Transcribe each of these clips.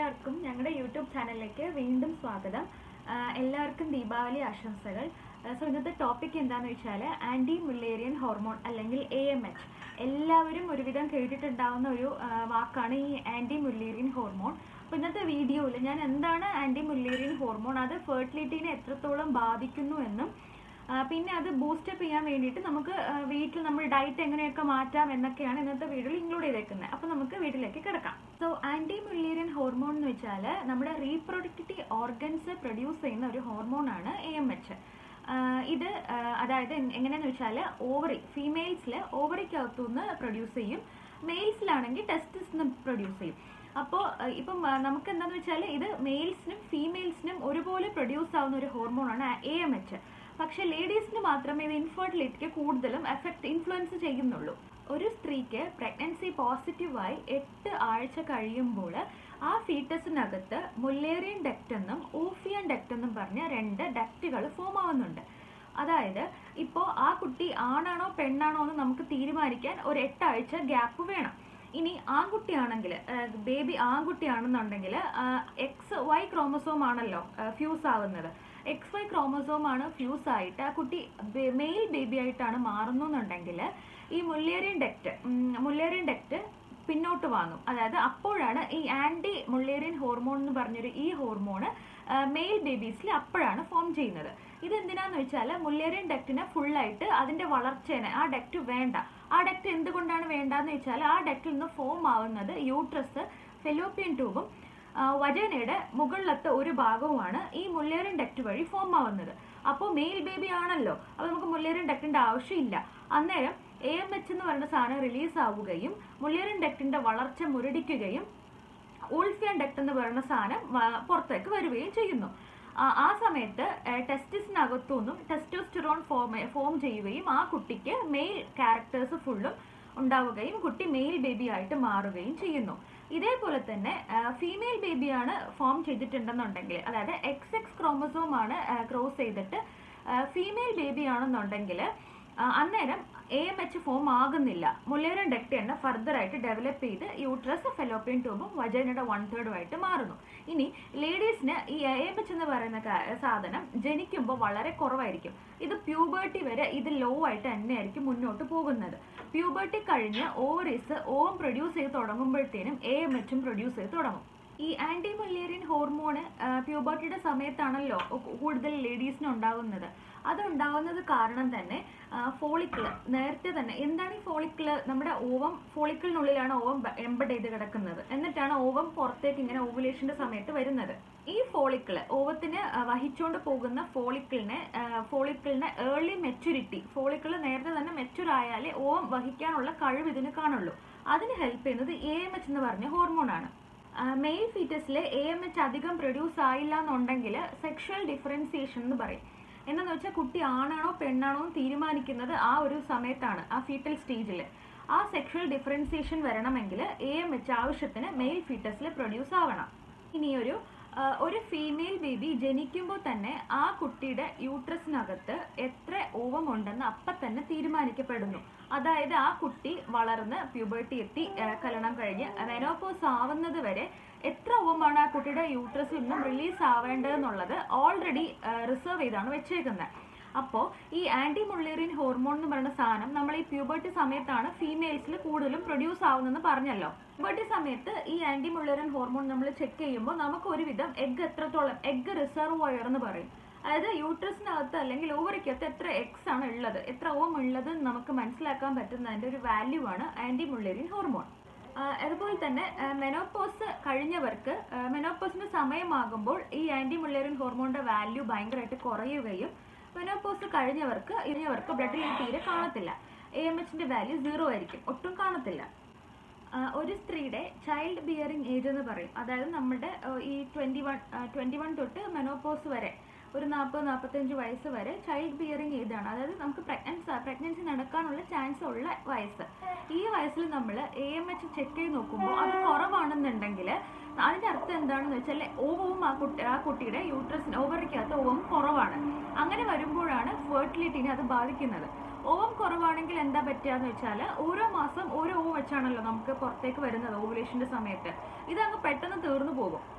എല്ലാവർക്കും ഞങ്ങളുടെ യൂട്യൂബ് ചാനലിലേക്ക് വീണ്ടും സ്വാഗതം ആഹ് എല്ലാവർക്കും ദീപാവലി ആശംസകൾ സോ ഇന്നത്തെ ടോപ്പിക് എന്താണെന്ന് വെച്ചാൽ ആൻറ്റി മുല്ലേറിയൻ ഹോർമോൺ അല്ലെങ്കിൽ എ എം എച്ച് എല്ലാവരും ഒരുവിധം കേട്ടിട്ടുണ്ടാവുന്ന ഒരു ആഹ് വാക്കാണ് ഈ ആൻറ്റി മുല്ലേറിയൻ ഹോർമോൺ അപ്പോൾ ഇന്നത്തെ വീഡിയോയിൽ ഞാൻ എന്താണ് ആൻറ്റി മുല്ലേറിയൻ ഹോർമോൺ അത് ഫെർട്ടിലിറ്റീനെ എത്രത്തോളം ബാധിക്കുന്നു എന്നും ആ, പിന്നെ അത് ബൂസ്റ്റപ്പ് ചെയ്യാൻ വേണ്ടിയിട്ട് നമുക്ക് ആ, വീട്ടിൽ നമ്മൾ ഡയറ്റ് എങ്ങനെയൊക്കെ മാറ്റാം എന്നൊക്കെയാണ് ഇന്നത്തെ വീഡിയോയിൽ ഇൻക്ലൂഡ് ചെയ്തേക്കുന്നത് അപ്പോൾ നമുക്ക് വീട്ടിലേക്ക് കിടക്കാം സോ ആൻറ്റി മുല്ലേറിയൻ ഹോർമോൺ എന്ന് വെച്ചാൽ നമ്മുടെ റീപ്രൊഡക്റ്റിവിറ്റി ഓർഗൻസ് പ്രൊഡ്യൂസ് ചെയ്യുന്ന ഒരു ഹോർമോണാണ് എ എം എച്ച് ഇത് ആ, അതായത് എങ്- എങ്ങനെയാന്ന് വെച്ചാൽ ഓവറി ഫീമെയിൽസിൽ ഓവറിക്കകത്തുനിന്ന് പ്രൊഡ്യൂസ് ചെയ്യും മെയിൽസിലാണെങ്കിൽ ടെസ്റ്റിസ് പ്രൊഡ്യൂസ് ചെയ്യും അപ്പോൾ ഇപ്പം ആ, നമുക്ക് എന്താന്ന് വെച്ചാൽ ഇത് മെയിൽസിനും ഫീമെയിൽസിനും ഒരുപോലെ പ്രൊഡ്യൂസ് ആവുന്ന ഒരു ഹോർമോണാണ് എ എം എച്ച് പക്ഷെ ലേഡീസിന് മാത്രമേ ഇത് ഇൻഫെർട്ടിലിറ്റിക്ക് കൂടുതലും എഫക്ട് ഇൻഫ്ലുവൻസ് ചെയ്യുന്നുള്ളൂ ഒരു സ്ത്രീക്ക് പ്രഗ്നൻസി പോസിറ്റീവായി എട്ട് ആഴ്ച കഴിയുമ്പോൾ ആ ഫീറ്റസിനകത്ത് മുല്ലേറിയൻ ഡെക്റ്റ് എന്നും ഓഫിയൻ ഡെക്റ്റ് എന്നും പറഞ്ഞ രണ്ട് ഡക്റ്റുകൾ ഫോം ആവുന്നുണ്ട് അതായത് ഇപ്പോൾ ആ കുട്ടി ആണാണോ പെണ്ണാണോ എന്ന് നമുക്ക് തീരുമാനിക്കാൻ ഒരു എട്ടാഴ്ച ഗ്യാപ്പ് വേണം ഇനി ആൺകുട്ടിയാണെങ്കിൽ ബേബി ആൺകുട്ടിയാണെന്നുണ്ടെങ്കിൽ എക്സ് വൈ ക്രോമസോം ആണല്ലോ ഫ്യൂസ് ആവുന്നത് എക്സ് വൈ ക്രോമസോം ആണ് ഫ്യൂസ് ആയിട്ട് ആ കുട്ടി മെയിൽ ബേബി ആയിട്ടാണ് മാറുന്നുണ്ടെങ്കിൽ ഈ മുല്ലേറിയൻ ഡെക്റ്റ് മുല്ലേറിയൻ ഡെക്റ്റ് പിന്നോട്ട് വാങ്ങും അതായത് അപ്പോഴാണ് ഈ ആന്റി മുള്ളേറിയൻ ഹോർമോൺ എന്ന് പറഞ്ഞൊരു ഈ ഹോർമോണ് മെയിൽ ബേബീസിൽ അപ്പോഴാണ് ഫോം ചെയ്യുന്നത് ഇത് എന്തിനാന്ന് വെച്ചാൽ മുല്ലേറിയൻ ഡെക്റ്റിനെ ഫുള്ളായിട്ട് അതിന്റെ വളർച്ചേനെ ആ ഡെക്റ്റ് വേണ്ട ആ ഡെക്റ്റ് എന്തുകൊണ്ടാണ് വേണ്ടാന്ന് വെച്ചാൽ ആ ഡെക്റ്റിൽ നിന്ന് ഫോം ആവുന്നത് യൂട്രസ് ഫെലോപ്പിയൻ ട്യൂബും വജനയുടെ മുകളിലത്തെ ഒരു ഭാഗവുമാണ് ഈ മുല്ലേറിയൻ ഡെക്റ്റ് വഴി ഫോം ആവുന്നത് അപ്പോൾ മെയിൽ ബേബി ആണല്ലോ അപ്പോൾ നമുക്ക് മുല്ലേറിയൻ ഡെക്റ്റിന്റെ ആവശ്യമില്ല അന്നേരം എ എം എച്ച് എന്ന് പറയുന്ന സാധനം റിലീസ് ആവുകയും മുല്ലേറിയൻ ഡെക്റ്റിന്റെ വളർച്ച മുരടിക്കുകയും ഊൾഫിയൻ ഡെക്റ്റ് എന്ന് പറയുന്ന സാധനം വ- പുറത്തേക്ക് വരികയും ചെയ്യുന്നു ആ- ആ സമയത്ത് ടെസ്റ്റിസിനകത്തുനിന്നും ടെസ്റ്റോസ്റ്റിറോൺ ഫോം ഫോം ചെയ്യുകയും ആ കുട്ടിക്ക് മെയിൽ ക്യാരക്ടേഴ്സ് ഫുള്ളും ഉണ്ടാവുകയും കുട്ടി മെയിൽ ബേബി ആയിട്ട് മാറുകയും ചെയ്യുന്നു ഇതേപോലെ തന്നെ ഫീമെയിൽ ബേബിയാണ് ഫോം ചെയ്തിട്ടുണ്ടെന്നുണ്ടെങ്കിൽ അതായത് എക്സ് എക്സ് ക്രോമസോം ആണ് ക്രോസ് ചെയ്തിട്ട് ഫീമെയിൽ ബേബി ആണെന്നുണ്ടെങ്കിൽ അന്നേരം എ എം എച്ച് ഫോം ആകുന്നില്ല മുല്ലേറിയൻ ഡെക്ട് തന്നെ ഫർദർ ആയിട്ട് ഡെവലപ്പ് ചെയ്ത് യൂട്രസ് ഫെലോപ്പിയൻ ട്യൂബും വജൈനയുടെ വൺ തേർഡും ആയിട്ട് മാറുന്നു ഇനി ലേഡീസിന് ഈ എ എം എച്ച് എന്ന് പറയുന്ന കാ- സാധനം ജനിക്കുമ്പോൾ വളരെ കുറവായിരിക്കും ഇത് പ്യൂബേർട്ടി വരെ ഇത് ലോ ആയിട്ട് തന്നെയായിരിക്കും മുന്നോട്ട് പോകുന്നത് പ്യൂബേർട്ടി കഴിഞ്ഞ് ഓവറീസ് ഓം പ്രൊഡ്യൂസ് ചെയ്ത് തുടങ്ങുമ്പോഴത്തേനും എ എം എച്ചും പ്രൊഡ്യൂസ് ചെയ്ത് തുടങ്ങും ഈ ആന്റി മലേറിയൻ ഹോർമോണ് പ്യൂബർട്ടിയുടെ സമയത്താണല്ലോ കു- കൂടുതൽ ലേഡീസിന് ഉണ്ടാകുന്നത് അത് ഉണ്ടാകുന്നത് കാരണം തന്നെ ഫോളിക്കിള് നേരത്തെ തന്നെ എന്താണ് ഈ ഫോളിക്കിള് നമ്മുടെ ഓവം ഫോളിക്കിളിനുള്ളിലാണ് ഓവം എംബഡ് ചെയ്ത് കിടക്കുന്നത് എന്നിട്ടാണ് ഓവം പുറത്തേക്ക് ഇങ്ങനെ ഓവുലേഷന്റെ സമയത്ത് വരുന്നത് ഈ ഫോളിക്കിള് ഓവത്തിന് ആ, വഹിച്ചുകൊണ്ട് പോകുന്ന ഫോളിക്കിളിനെ ഫോളിക്കിളിനെ ഏർലി മെച്യൂരിറ്റി ഫോളിക്കിള് നേരത്തെ തന്നെ മെച്യൂർ ആയാലേ ഓവം വഹിക്കാനുള്ള കഴിവ് ഇതിന് കാണുള്ളൂ അതിന് ഹെൽപ്പ് ചെയ്യുന്നത് എ എം എച്ച് എന്ന് പറഞ്ഞ ഹോർമോണാണ് മെയിൽ ഫീറ്റസിൽ എ എം എച്ച് അധികം പ്രൊഡ്യൂസ് ആയില്ല എന്നുണ്ടെങ്കിൽ സെക്ഷൽ ഡിഫറൻസിയേഷൻ എന്ന് പറയും എന്താന്ന് വെച്ചാൽ കുട്ടി ആണാണോ പെണ്ണാണോ എന്ന് തീരുമാനിക്കുന്നത് ആ ഒരു സമയത്താണ് ആ ഫീറ്റൽ സ്റ്റേജിൽ ആ സെക്ഷൽ ഡിഫറൻസിയേഷൻ വരണമെങ്കിൽ എ എം എച്ച് ആവശ്യത്തിന് മെയിൽ ഫീറ്റസിൽ പ്രൊഡ്യൂസ് ആവണം ഇനിയൊരു ആ, ഒരു ഫീമെയിൽ ബേബി ജനിക്കുമ്പോൾ തന്നെ ആ കുട്ടിയുടെ യൂട്രസിനകത്ത് എത്ര ഓവം ഉണ്ടെന്ന് അപ്പം തന്നെ തീരുമാനിക്കപ്പെടുന്നു അതായത് ആ കുട്ടി വളർന്ന് പ്യൂബർട്ടി എത്തി ആ, കല്യാണം കഴിഞ്ഞ് മെനോപോസ് ആവുന്നത് വരെ എത്ര ഓവമാണ് ആ കുട്ടിയുടെ യൂട്രസിൽ നിന്നും റിലീസ് ആവേണ്ടതെന്നുള്ളത് ഓൾറെഡി റിസർവ് ചെയ്താണ് വെച്ചേക്കുന്നത് അപ്പോൾ ഈ ആന്റി മുള്ളേറിയൻ ഹോർമോൺ എന്ന് പറയുന്ന സാധനം നമ്മൾ ഈ പ്യൂബർട്ടി സമയത്താണ് ഫീമെയിൽസിൽ കൂടുതലും പ്രൊഡ്യൂസ് ആവുന്നതെന്ന് പറഞ്ഞല്ലോ പ്യൂബർട്ടി സമയത്ത് ഈ ആന്റി മുള്ളേറിയൻ ഹോർമോൺ നമ്മൾ ചെക്ക് ചെയ്യുമ്പോൾ നമുക്ക് ഒരുവിധം എഗ് എത്രത്തോളം എഗ് റിസർവോയർ എന്ന് പറയും അതായത് യൂട്രസിനകത്ത് അല്ലെങ്കിൽ ഓവറിക്കകത്ത് എത്ര എക്സ് ആണ് ഉള്ളത് എത്ര ഓം ഉള്ളത് എന്ന് നമുക്ക് മനസ്സിലാക്കാൻ പറ്റുന്നതിന്റെ ഒരു വാല്യൂ ആണ് ആന്റി മുള്ളേറിയൻ ഹോർമോൺ ആഹ് അതുപോലെ തന്നെ മെനോപോസ് കഴിഞ്ഞവർക്ക് മെനോപോസിന്റെ സമയമാകുമ്പോൾ ഈ ആന്റി മുള്ളേറിയൻ ഹോർമോണിന്റെ വാല്യൂ ഭയങ്കരമായിട്ട് കുറയുകയും മെനോപോസ് കഴിഞ്ഞവർക്ക് ഇനിയവർക്ക് ബ്ലഡിൽ തീരെ കാണത്തില്ല എ എം എച്ചിന്റെ വാല്യൂ സീറോ ആയിരിക്കും ഒട്ടും കാണത്തില്ല ആഹ് ഒരു സ്ത്രീയുടെ ചൈൽഡ് ബിയറിംഗ് ഏജ് എന്ന് പറയും അതായത് നമ്മുടെ ആഹ് ഈ ട്വന്റി വൺ ട്വന്റി വൺ തൊട്ട് മെനോപോസ് വരെ ഒരു നാൽപ്പത് നാൽപ്പത്തഞ്ച് വയസ്സ് വരെ ചൈൽഡ് ബിയറിംഗ് ഏജാണ് അതായത് നമുക്ക് പ്രഗ്നൻസി പ്രഗ്നൻസി നടക്കാനുള്ള ചാൻസ് ഉള്ള വയസ്സ് ഈ വയസ്സിൽ നമ്മൾ എ എം എച്ച് ചെക്ക് ചെയ്ത് നോക്കുമ്പോൾ അത് കുറവാണെന്നുണ്ടെങ്കിൽ അതിന്റെ അർത്ഥം എന്താണെന്ന് വെച്ചാൽ ഓവവും ആ കുട്ടി ആ കുട്ടിയുടെ യൂട്രസിന് ഓവറിക്കകത്ത് ഓവം കുറവാണ് അങ്ങനെ വരുമ്പോഴാണ് ഫെർട്ടിലിറ്റിനെ അത് ബാധിക്കുന്നത് ഓവം കുറവാണെങ്കിൽ എന്താ പറ്റുകയെന്ന് വെച്ചാൽ ഓരോ മാസം ഓരോ ഓവം വെച്ചാണല്ലോ നമുക്ക് പുറത്തേക്ക് വരുന്നത് ഓവുലേഷന്റെ സമയത്ത് ഇതങ്ങ് പെട്ടെന്ന് തീർന്നു പോകും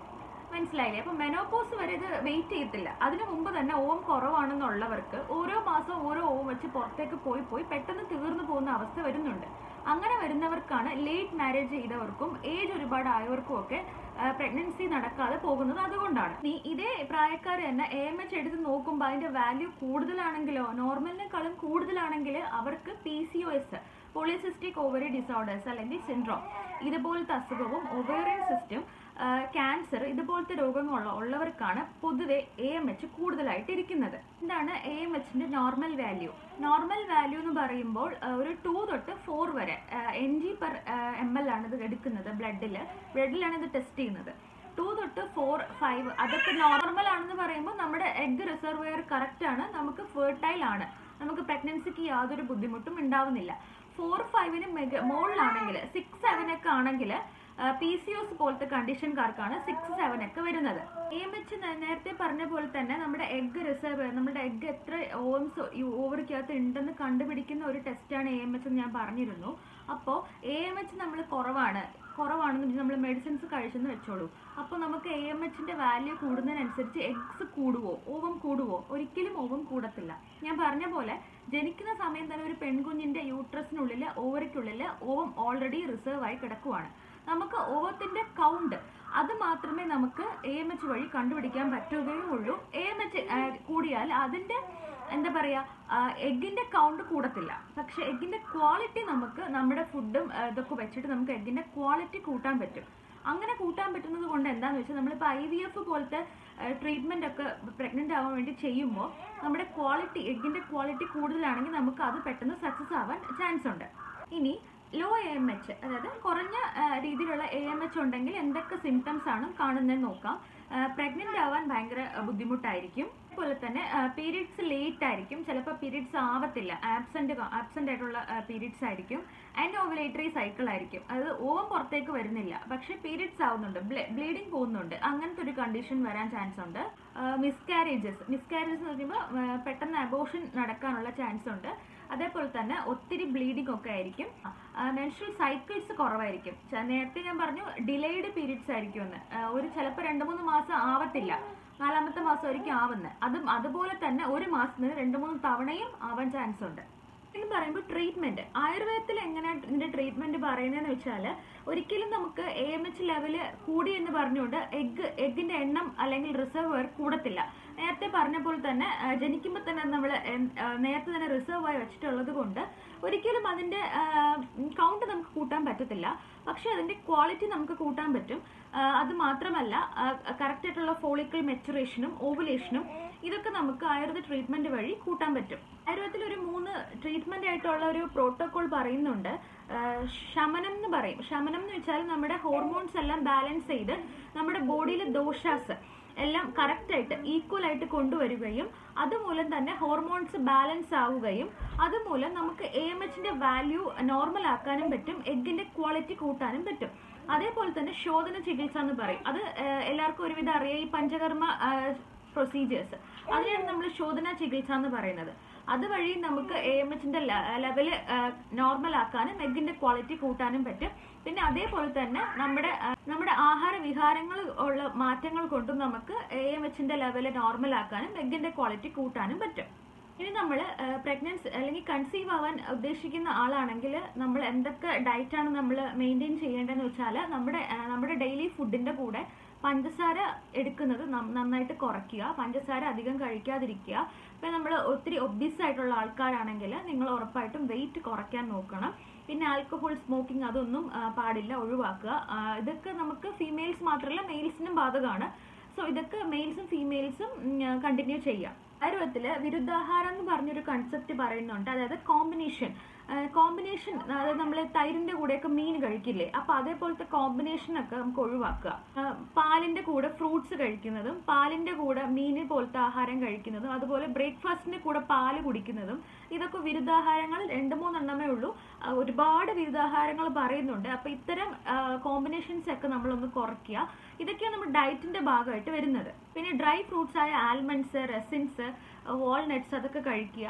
മനസ്സിലായില്ലേ അപ്പൊ മെനോപോസ് വരെ ഇത് വെയിറ്റ് ചെയ്യത്തില്ല അതിനു മുമ്പ് തന്നെ ഓം കുറവാണെന്നുള്ളവർക്ക് ഓരോ മാസവും ഓരോ ഓം വെച്ച് പുറത്തേക്ക് പോയി പോയി പെട്ടെന്ന് തീർന്നു പോകുന്ന അവസ്ഥ വരുന്നുണ്ട് അങ്ങനെ വരുന്നവർക്കാണ് ലേറ്റ് മാരേജ് ചെയ്തവർക്കും ഏജ് ഒരുപാട് ആയവർക്കും ഒക്കെ പ്രഗ്നൻസി നടക്കാതെ പോകുന്നത് അതുകൊണ്ടാണ് നീ ഇതേ പ്രായക്കാർ തന്നെ എ എം എച്ച് എടുത്ത് നോക്കുമ്പോൾ അതിന്റെ വാല്യൂ കൂടുതലാണെങ്കിലോ നോർമലിനേക്കാളും കൂടുതലാണെങ്കിൽ അവർക്ക് P C O S polycystic ovary disorders അല്ലെങ്കിൽ സിൻഡ്രോം ഇതുപോലത്തെ അസുഖവും ഒവേറിയൻ സിസ്റ്റം ക്യാൻസർ ഇതുപോലത്തെ രോഗങ്ങളുള്ള ഉള്ളവർക്കാണ് പൊതുവെ എ എം എച്ച് കൂടുതലായിട്ട് ഇരിക്കുന്നത് എന്താണ് എ എം എച്ചിന്റെ നോർമൽ വാല്യൂ നോർമൽ വാല്യൂ എന്ന് പറയുമ്പോൾ ആ, ഒരു ടു തൊട്ട് ഫോർ വരെ N G per M L ആണ് ഇത് എടുക്കുന്നത് ബ്ലഡിൽ ബ്ലഡിലാണ് ഇത് ടെസ്റ്റ് ചെയ്യുന്നത് ടു തൊട്ട് ഫോർ ഫൈവ് അതൊക്കെ നോർമൽ ആണെന്ന് പറയുമ്പോൾ നമ്മുടെ എഗ് റിസർവെയർ കറക്റ്റ് ആണ് നമുക്ക് ഫെർട്ടൈൽ ആണ് നമുക്ക് പ്രഗ്നൻസിക്ക് യാതൊരു ബുദ്ധിമുട്ടും ഉണ്ടാവുന്നില്ല ഫോർ ഫൈവിന് മെഗ മുകളിലാണെങ്കിൽ സിക്സ് സെവൻ ഒക്കെ ആണെങ്കിൽ പി സി ഒസ് പോലത്തെ കണ്ടീഷൻകാർക്കാണ് സിക്സ് സെവൻ ഒക്കെ വരുന്നത് എ എം എച്ച് നേരത്തെ പറഞ്ഞ പോലെ തന്നെ നമ്മുടെ എഗ് റിസർവ് നമ്മുടെ എഗ് എത്ര ഓംസ് ഓവറിക്കകത്ത് ഉണ്ടെന്ന് കണ്ടുപിടിക്കുന്ന ഒരു ടെസ്റ്റാണ് എ എം എച്ച് എന്ന് ഞാൻ പറഞ്ഞിരുന്നു അപ്പോൾ എ എം എച്ച് നമ്മൾ കുറവാണ് കുറവാണെന്ന് നമ്മൾ മെഡിസിൻസ് കഴിച്ചെന്ന് വെച്ചോളൂ അപ്പോൾ നമുക്ക് എ എം എച്ചിന്റെ വാല്യൂ കൂടുന്നതിനനുസരിച്ച് എഗ്സ് കൂടുവോ ഓവം കൂടുവോ ഒരിക്കലും ഓവം കൂടത്തില്ല ഞാൻ പറഞ്ഞ പോലെ ജനിക്കുന്ന സമയം തന്നെ ഒരു പെൺകുഞ്ഞിന്റെ യൂട്രസിനുള്ളിൽ ഓവറിക്കുള്ളിൽ ഓവം ഓൾറെഡി റിസർവ് ആയി കിടക്കുവാണ് നമുക്ക് ഓവത്തിന്റെ കൗണ്ട് അത് മാത്രമേ നമുക്ക് എ എം എച്ച് വഴി കണ്ടുപിടിക്കാൻ പറ്റുകയും ഉള്ളൂ എ എം എച്ച് കൂടിയാൽ അതിന്റെ എന്താ പറയാ എഗ്ഗിന്റെ കൗണ്ട് കൂടത്തില്ല പക്ഷെ എഗ്ഗിന്റെ ക്വാളിറ്റി നമുക്ക് നമ്മുടെ ഫുഡും ഇതൊക്കെ വെച്ചിട്ട് നമുക്ക് എഗ്ഗിന്റെ ക്വാളിറ്റി കൂട്ടാൻ പറ്റും അങ്ങനെ കൂട്ടാൻ പറ്റുന്നത് കൊണ്ട് എന്താണെന്ന് വെച്ചാൽ നമ്മളിപ്പോൾ ഐ വി എഫ് പോലത്തെ ട്രീറ്റ്മെന്റ് ഒക്കെ പ്രഗ്നന്റ് ആവാൻ വേണ്ടി ചെയ്യുമ്പോൾ നമ്മുടെ ക്വാളിറ്റി എഗ്ഗിന്റെ ക്വാളിറ്റി കൂടുതലാണെങ്കിൽ നമുക്ക് അത് പെട്ടെന്ന് സക്സസ് ആവാൻ ചാൻസ് ഉണ്ട് ഇനി ലോ എ എം എച്ച് അതായത് കുറഞ്ഞ ആ, രീതിയിലുള്ള എ എം എച്ച് ഉണ്ടെങ്കിൽ എന്തൊക്കെ സിംറ്റംസ് ആണ് കാണുന്നതെന്ന് നോക്കാം പ്രഗ്നന്റ് ആവാൻ ഭയങ്കര ആ, ബുദ്ധിമുട്ടായിരിക്കും അതുപോലെ തന്നെ പീരീഡ്സ് ലേറ്റ് ആയിരിക്കും ചിലപ്പോൾ പീരീഡ്സ് ആവത്തില്ല ആബ്സെന്റ് ആബ്സെന്റ് ആയിട്ടുള്ള പീരീഡ്സ് ആയിരിക്കും ആൻഡ് ഓവുലേറ്ററി സൈക്കിൾ ആയിരിക്കും അത് ഓവം പുറത്തേക്ക് വരുന്നില്ല പക്ഷെ പീരീഡ്സ് ആവുന്നുണ്ട് ബ്ലീഡിങ് പോകുന്നുണ്ട് അങ്ങനത്തെ ഒരു കണ്ടീഷൻ വരാൻ ചാൻസ് ഉണ്ട് മിസ്കാരേജസ് മിസ്കാരേജസ് എന്ന് പറയുമ്പോൾ ആ, പെട്ടെന്ന് അബോഷൻ നടക്കാനുള്ള ചാൻസ് ഉണ്ട് അതേപോലെ തന്നെ ഒത്തിരി ബ്ലീഡിംഗ് ഒക്കെ ആയിരിക്കും മെൻസ്ട്രൽ സൈക്കിൾസ് കുറവായിരിക്കും ച- നേരത്തെ ഞാൻ പറഞ്ഞു ഡിലേഡ് പീരീഡ്സ് ആയിരിക്കും എന്ന് ഒരു ചിലപ്പോൾ രണ്ട് മൂന്ന് മാസം ആവത്തില്ല നാലാമത്തെ മാസം ഒരിക്കലും ആവുന്നത് അതും അതുപോലെ തന്നെ ഒരു മാസത്തിന് രണ്ട് മൂന്ന് തവണയും ആവാൻ ചാൻസ് ഉണ്ട് എന്ന് പറയുമ്പോൾ ട്രീറ്റ്മെന്റ് ആയുർവേദത്തിൽ എങ്ങനെയാണ് ഇതിന്റെ ട്രീറ്റ്മെന്റ് പറയുന്നതെന്ന് വെച്ചാൽ ഒരിക്കലും നമുക്ക് എ എം എച്ച് ലെവല് കൂടി എന്ന് പറഞ്ഞുകൊണ്ട് എഗ് എഗിന്റെ എണ്ണം അല്ലെങ്കിൽ റിസർവ് കൂടത്തില്ല നേരത്തെ പറഞ്ഞ പോലെ തന്നെ ജനിക്കുമ്പോൾ തന്നെ നമ്മൾ നേരത്തെ തന്നെ റിസർവ് ആയി വെച്ചിട്ടുള്ളത് കൊണ്ട് ഒരിക്കലും അതിന്റെ കൗണ്ട് നമുക്ക് കൂട്ടാൻ പറ്റത്തില്ല പക്ഷെ അതിന്റെ ക്വാളിറ്റി നമുക്ക് കൂട്ടാൻ പറ്റും ആ, അത് മാത്രമല്ല കറക്റ്റ് ആയിട്ടുള്ള ഫോളിക്കിൾ മെച്ചുറേഷനും ഓവുലേഷനും ഇതൊക്കെ നമുക്ക് ആയുർവേദ ട്രീറ്റ്മെന്റ് വഴി കൂട്ടാൻ പറ്റും ആയുർവേദത്തിൽ ഒരു മൂന്ന് ട്രീറ്റ്മെന്റ് ആയിട്ടുള്ള ഒരു പ്രോട്ടോകോൾ പറയുന്നുണ്ട് ആ, ശമനം എന്ന് പറയും ശമനം എന്ന് വെച്ചാൽ നമ്മുടെ ഹോർമോൺസ് എല്ലാം ബാലൻസ് ചെയ്ത് നമ്മുടെ ബോഡിയിലെ ദോഷാസ് എല്ലാം കറക്റ്റ് ആയിട്ട് ഈക്വൽ ആയിട്ട് കൊണ്ടുവരികയും അതുമൂലം തന്നെ ഹോർമോൺസ് ബാലൻസ് ആവുകയും അതുമൂലം നമുക്ക് എ എം എച്ചിന്റെ വാല്യൂ നോർമൽ ആക്കാനും പറ്റും എഗ്ഗിന്റെ ക്വാളിറ്റി കൂട്ടാനും പറ്റും അതേപോലെ തന്നെ ശോധന ചികിത്സ എന്ന് പറയും അത് ഏഹ്, എല്ലാവർക്കും ഒരുവിധം അറിയാം ഈ പഞ്ചകർമ്മ പ്രൊസീജിയേഴ്സ് അതിനാണ് നമ്മൾ ശോധന ചികിത്സ എന്ന് പറയുന്നത് അതുവഴി നമുക്ക് എ എം എച്ചിന്റെ ലെവല് നോർമൽ ആക്കാനും എഗ്ഗിന്റെ ക്വാളിറ്റി കൂട്ടാനും പറ്റും പിന്നെ അതേപോലെ തന്നെ നമ്മുടെ ആ, നമ്മുടെ ആഹാര വിഹാരങ്ങൾ ഉള്ള മാറ്റങ്ങൾ കൊണ്ടും നമുക്ക് എ എം എച്ചിന്റെ ലെവല് നോർമൽ ആക്കാനും എഗ്ഗിന്റെ ക്വാളിറ്റി കൂട്ടാനും പറ്റും ഇനി നമ്മൾ പ്രഗ്നൻസി അല്ലെങ്കിൽ കൺസീവ് ആവാൻ ഉദ്ദേശിക്കുന്ന ആളാണെങ്കിൽ നമ്മൾ എന്തൊക്കെ ഡയറ്റാണ് നമ്മൾ മെയിൻറ്റെയിൻ ചെയ്യേണ്ടതെന്ന് വെച്ചാൽ നമ്മുടെ ആ, നമ്മുടെ ഡെയിലി ഫുഡിന്റെ കൂടെ പഞ്ചസാര എടുക്കുന്നത് നം- നന്നായിട്ട് കുറയ്ക്കുക പഞ്ചസാര അധികം കഴിക്കാതിരിക്കുക ഇപ്പം നമ്മൾ ഒത്തിരി ഒബ്ബീസ് ആയിട്ടുള്ള ആൾക്കാരാണെങ്കിൽ നിങ്ങൾ ഉറപ്പായിട്ടും വെയിറ്റ് കുറയ്ക്കാൻ നോക്കണം പിന്നെ ആൽക്കഹോൾ സ്മോക്കിംഗ് അതൊന്നും ആ, പാടില്ല ഒഴിവാക്കുക ആ, ഇതൊക്കെ നമുക്ക് ഫീമെയിൽസ് മാത്രമല്ല മെയിൽസിനും ബാധകമാണ് സോ ഇതൊക്കെ മെയിൽസും ഫീമെയിൽസും കണ്ടിന്യൂ ചെയ്യാം ആയുർവേദത്തില് വിരുദ്ധാഹാരം എന്ന് പറഞ്ഞൊരു കൺസെപ്റ്റ് പറയുന്നുണ്ട് അതായത് കോമ്പിനേഷൻ കോമ്പിനേഷൻ അതായത് നമ്മൾ തൈരിന്റെ കൂടെയൊക്കെ മീൻ കഴിക്കില്ലേ അപ്പൊ അതേപോലത്തെ കോമ്പിനേഷൻ ഒക്കെ നമുക്ക് ഒഴിവാക്കുക ആ, പാലിന്റെ കൂടെ ഫ്രൂട്ട്സ് കഴിക്കുന്നതും പാലിന്റെ കൂടെ മീൻ പോലത്തെ ആഹാരം കഴിക്കുന്നതും അതുപോലെ ബ്രേക്ക്ഫാസ്റ്റിന്റെ കൂടെ പാല് കുടിക്കുന്നതും ഇതൊക്കെ വിരുദ്ധാഹാരങ്ങൾ രണ്ട് മൂന്നെണ്ണമേ ഉള്ളൂ ആ, ഒരുപാട് വിരുദ്ധാഹാരങ്ങൾ പറയുന്നുണ്ട് അപ്പൊ ഇത്തരം കോമ്പിനേഷൻസ് ഒക്കെ നമ്മളൊന്ന് കുറയ്ക്കുക ഇതൊക്കെയാണ് നമ്മുടെ ഡയറ്റിന്റെ ഭാഗമായിട്ട് വരുന്നത് പിന്നെ ഡ്രൈ ഫ്രൂട്ട്സ് ആയ ആൽമണ്ട്സ് റെസിൻസ് വാൾനട്ട്സ് അതൊക്കെ കഴിക്കുക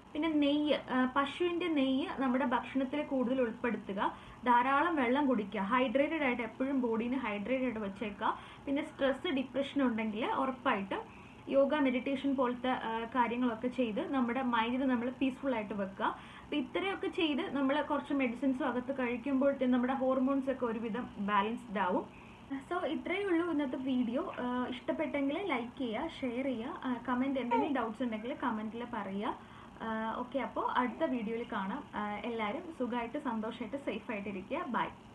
പിന്നെ നെയ്യ് ആ, പശുവിന്റെ നെയ്യ് നമ്മുടെ ഭക്ഷണത്തിൽ കൂടുതൽ ഉൾപ്പെടുത്തുക ധാരാളം വെള്ളം കുടിക്കുക ഹൈഡ്രേറ്റഡ് ആയിട്ട് എപ്പോഴും ബോഡീനെ ഹൈഡ്രേറ്റഡ് ആയിട്ട് വെച്ചേക്കുക പിന്നെ സ്ട്രെസ് ഡിപ്രഷൻ ഉണ്ടെങ്കിൽ ഉറപ്പായിട്ടും യോഗ മെഡിറ്റേഷൻ പോലത്തെ ആ, കാര്യങ്ങളൊക്കെ ചെയ്ത് നമ്മുടെ മൈൻഡിനെ നമ്മൾ പീസ്ഫുൾ ആയിട്ട് വെക്കുക അപ്പം ഇത്രയൊക്കെ ചെയ്ത് നമ്മൾ കുറച്ച് മെഡിസിൻസും അകത്ത് കഴിക്കുമ്പോഴത്തേക്കും നമ്മുടെ ഹോർമോൺസ് ഒക്കെ ഒരുവിധം ബാലൻസ്ഡ് ആവും സോ ഇത്രയേ ഉള്ളൂ ഇന്നത്തെ വീഡിയോ ഇഷ്ടപ്പെട്ടെങ്കിൽ ലൈക്ക് ചെയ്യുക ഷെയർ ചെയ്യുക കമൻറ്റ് എന്തെങ്കിലും ഡൗട്ട്സ് ഉണ്ടെങ്കിൽ കമൻറ്റിൽ പറയുക ഓക്കെ അപ്പോൾ അടുത്ത വീഡിയോയിൽ കാണാം ആ, എല്ലാവരും സുഖമായിട്ട് സന്തോഷമായിട്ട് സേഫ് ആയിട്ടിരിക്കുക ബൈ